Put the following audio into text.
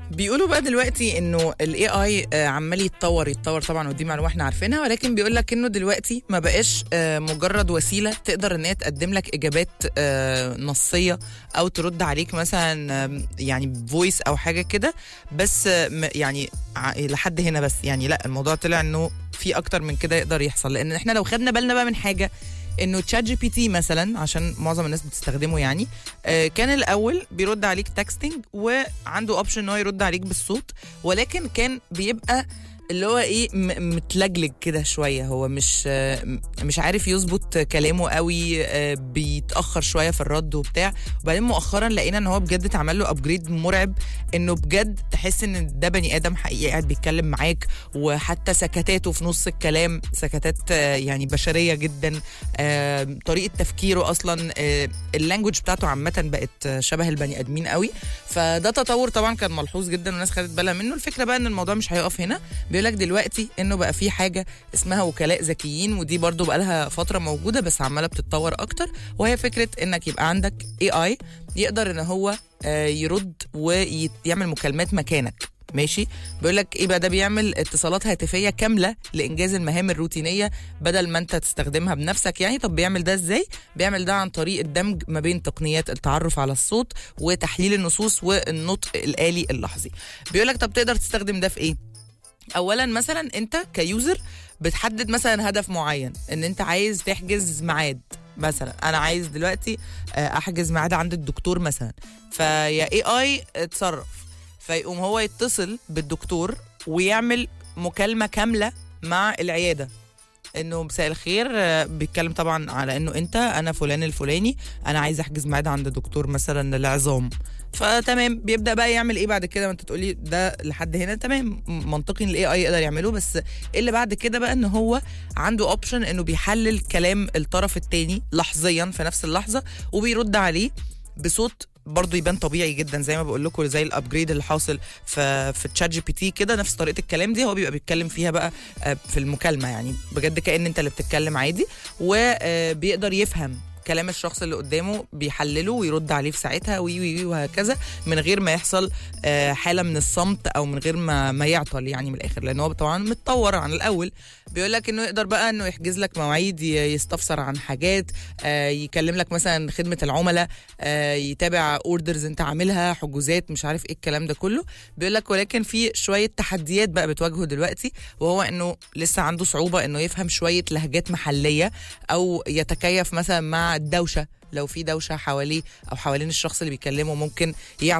بيقولوا بقى دلوقتي انه الاي اي عمال يتطور يتطور طبعا ودي معلومه احنا عارفينها ولكن بيقول لك انه دلوقتي ما بقاش آه، مجرد وسيله تقدر ان هي تقدم لك اجابات آه، نصيه او ترد عليك مثلا آم، يعني فويس او حاجه كده بس آه، م- يعني ع- لحد هنا بس يعني لا الموضوع طلع انه في اكتر من كده يقدر يحصل لان احنا لو خدنا بالنا بقى من حاجه انه تشات جي بي تي مثلا عشان معظم الناس بتستخدمه يعني آه، كان الاول بيرد عليك تكستنج وعنده اوبشن ان هو يرد عليك بالصوت ولكن كان بيبقى اللي هو ايه م- متلجلج كده شويه هو مش آه، م- مش عارف يظبط كلامه قوي آه، بيتاخر شويه في الرد وبتاع وبعدين مؤخرا لقينا ان هو بجد اتعمل له ابجريد مرعب انه بجد تحس ان ده بني ادم حقيقي قاعد بيتكلم معاك وحتى سكتاته في نص الكلام سكتات آه، يعني بشريه جدا آه، طريقه تفكيره اصلا آه، اللانجوج بتاعته عامه بقت آه، شبه البني ادمين قوي فده تطور طبعا كان ملحوظ جدا والناس خدت بالها منه الفكره بقى ان الموضوع مش هيقف هنا بيقول لك دلوقتي انه بقى في حاجه اسمها وكلاء ذكيين ودي برضو بقى لها فتره موجوده بس عماله بتتطور اكتر وهي فكره انك يبقى عندك اي اي يقدر ان هو آه، يرد ويعمل مكالمات مكانك ماشي بيقول لك ايه بقى ده بيعمل اتصالات هاتفيه كامله لانجاز المهام الروتينيه بدل ما انت تستخدمها بنفسك يعني طب بيعمل ده ازاي بيعمل ده عن طريق الدمج ما بين تقنيات التعرف على الصوت وتحليل النصوص والنطق الالي اللحظي بيقول لك طب تقدر تستخدم ده في ايه اولا مثلا انت كيوزر بتحدد مثلا هدف معين ان انت عايز تحجز ميعاد مثلا انا عايز دلوقتي آه، احجز ميعاد عند الدكتور مثلا فيا اي اي اتصرف فيقوم هو يتصل بالدكتور ويعمل مكالمه كامله مع العياده انه مساء الخير آه، بيتكلم طبعا على انه انت انا فلان الفلاني انا عايز احجز ميعاد عند دكتور مثلا العظام فتمام بيبدا بقى يعمل ايه بعد كده ما انت تقولي ده لحد هنا تمام م- منطقي ان الاي اي يقدر يعمله بس إيه اللي بعد كده بقى ان هو عنده اوبشن انه بيحلل كلام الطرف الثاني لحظيا في نفس اللحظه وبيرد عليه بصوت برضه يبان طبيعي جدا زي ما بقول لكم زي الابجريد اللي حاصل في في تشات جي بي تي كده نفس طريقه الكلام دي هو بيبقى بيتكلم فيها بقى آه، في المكالمه يعني بجد كأن انت اللي بتتكلم عادي وبيقدر يفهم كلام الشخص اللي قدامه بيحلله ويرد عليه في ساعتها وي وي وي وهكذا من غير ما يحصل آه، حاله من الصمت او من غير ما ما يعطل يعني من الاخر لان هو طبعا متطور عن الاول بيقول لك انه يقدر بقى انه يحجز لك مواعيد ي- يستفسر عن حاجات آه، يكلم لك مثلا خدمه العملاء آه، يتابع اوردرز انت عاملها حجوزات مش عارف ايه الكلام ده كله بيقول لك ولكن في شويه تحديات بقى بتواجهه دلوقتي وهو انه لسه عنده صعوبه انه يفهم شويه لهجات محليه او يتكيف مثلا مع الدوشه لو في دوشه حواليه او حوالين الشخص اللي بيكلمه ممكن يعطل